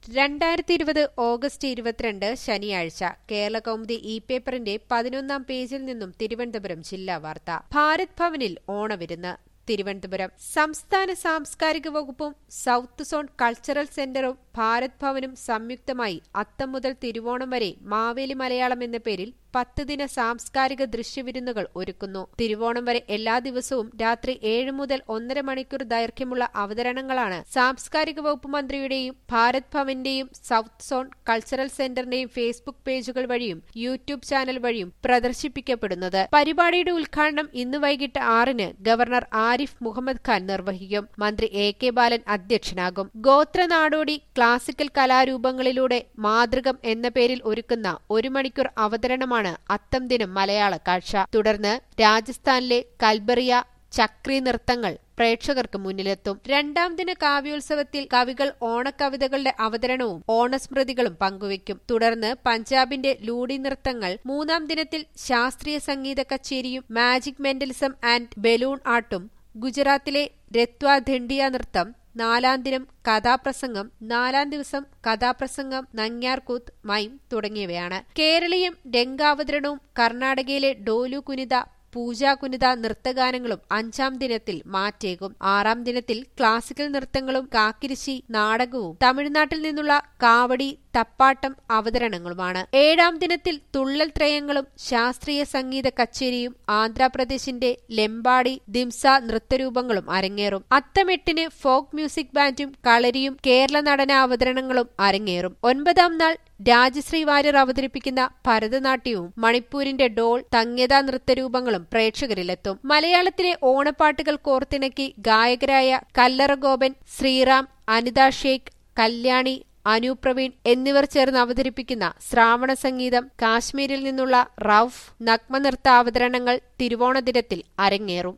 രണ്ടായിരത്തി ഇരുപത് ഓഗസ്റ്റ് ഇരുപത്തിരണ്ട് ശനിയാഴ്ച കേരള കൗമുദി ഇ പേപ്പറിന്റെ പതിനൊന്നാം പേജിൽ നിന്നും തിരുവനന്തപുരം ജില്ലാ വാർത്ത ഭാരത് ഭവനിൽ ഓണവിരുന്ന് തിരുവനന്തപുരം സംസ്ഥാന സാംസ്കാരിക വകുപ്പും സൌത്ത് സോൺ കൾച്ചറൽ സെന്ററും ഭാരത് ഭവനും സംയുക്തമായി അത്തം മുതൽ തിരുവോണം വരെ മാവേലി മലയാളം എന്ന പേരിൽ പത്ത് ദിന സാംസ്കാരിക ദൃശ്യവിരുന്നുകൾ ഒരുക്കുന്നു തിരുവോണം വരെ എല്ലാ ദിവസവും രാത്രി ഏഴ് മുതൽ ഒന്നര മണിക്കൂർ ദൈർഘ്യമുള്ള അവതരണങ്ങളാണ് സാംസ്കാരിക വകുപ്പ് മന്ത്രിയുടെയും ഭാരത് ഭവന്റെയും സൌത്ത് സോൺ കൾച്ചറൽ സെന്ററിന്റെയും ഫേസ്ബുക്ക് പേജുകൾ വഴിയും യൂട്യൂബ് ചാനൽ വഴിയും പ്രദർശിപ്പിക്കപ്പെടുന്നത് പരിപാടിയുടെ ഉദ്ഘാടനം ഇന്ന് വൈകിട്ട് ആറിന് ഗവർണർ ആരിഫ് മുഹമ്മദ് ഖാൻ നിർവഹിക്കും മന്ത്രി എ കെ ബാലൻ അധ്യക്ഷനാകും ഗോത്ര നാടോടി ക്ലാസിക്കൽ കലാരൂപങ്ങളിലൂടെ മാതൃകം എന്ന പേരിൽ ഒരുക്കുന്ന ഒരു മണിക്കൂർ അവതരണമാണ് അത്തം ദിനം മലയാള കാഴ്ച തുടർന്ന് രാജസ്ഥാനിലെ കൽബറിയ ചക്രി നൃത്തങ്ങൾ പ്രേക്ഷകർക്ക് മുന്നിലെത്തും രണ്ടാം ദിന കാവ്യോത്സവത്തിൽ കവികൾ ഓണക്കവിതകളുടെ അവതരണവും ഓണസ്മൃതികളും പങ്കുവയ്ക്കും തുടർന്ന് പഞ്ചാബിന്റെ ലൂഡി നൃത്തങ്ങൾ മൂന്നാം ദിനത്തിൽ ശാസ്ത്രീയ സംഗീത കച്ചേരിയും മാജിക് മെന്റലിസം ആൻഡ് ബലൂൺ ആർട്ടും ഗുജറാത്തിലെ രത്വ ധണ്ടിയ നൃത്തം നാലാം ദിനം കഥാപ്രസംഗം നാലാം ദിവസം കഥാപ്രസംഗം നങ്ങ്യാർകൂത്ത് മൈം തുടങ്ങിയവയാണ് കേരളീയം രംഗാവതരണവും കർണാടകയിലെ ഡോലു കുനിത പൂജാ കുനിത നൃത്തഗാനങ്ങളും അഞ്ചാം ദിനത്തിൽ മാറ്റേകും ആറാം ദിനത്തിൽ ക്ലാസിക്കൽ നൃത്തങ്ങളും കാക്കിരിശി നാടകവും തമിഴ്നാട്ടിൽ നിന്നുള്ള കാവടി തപ്പാട്ടം അവതരണങ്ങളുമാണ് ഏഴാം ദിനത്തിൽ തുള്ളൽ ത്രയങ്ങളും ശാസ്ത്രീയ സംഗീത കച്ചേരിയും ആന്ധ്രാപ്രദേശിന്റെ ലെമ്പാടി ദിംസ നൃത്തരൂപങ്ങളും അരങ്ങേറും അത്തമെട്ടിന് ഫോക്ക് മ്യൂസിക് ബാൻഡും കളരിയും കേരള നടന അവതരണങ്ങളും അരങ്ങേറും ഒൻപതാം നാൾ രാജശ്രീ വാര്യർ അവതരിപ്പിക്കുന്ന ഭരതനാട്യവും മണിപ്പൂരിന്റെ ഡോൾ തങ്യത നൃത്തരൂപങ്ങളും പ്രേക്ഷകരിലെത്തും മലയാളത്തിലെ ഓണപ്പാട്ടുകൾ കോർത്തിണക്കി ഗായകരായ കല്ലറ ഗോപൻ ശ്രീറാം അനിത ഷേഖ് കല്യാണി അനു പ്രവീൺ എന്നിവർ ചേർന്ന് അവതരിപ്പിക്കുന്ന ശ്രാവണ സംഗീതം കാശ്മീരിൽ നിന്നുള്ള റൌഫ് നഗ്മനൃത്ത അവതരണങ്ങൾ തിരുവോണ ദിനത്തിൽ അരങ്ങേറും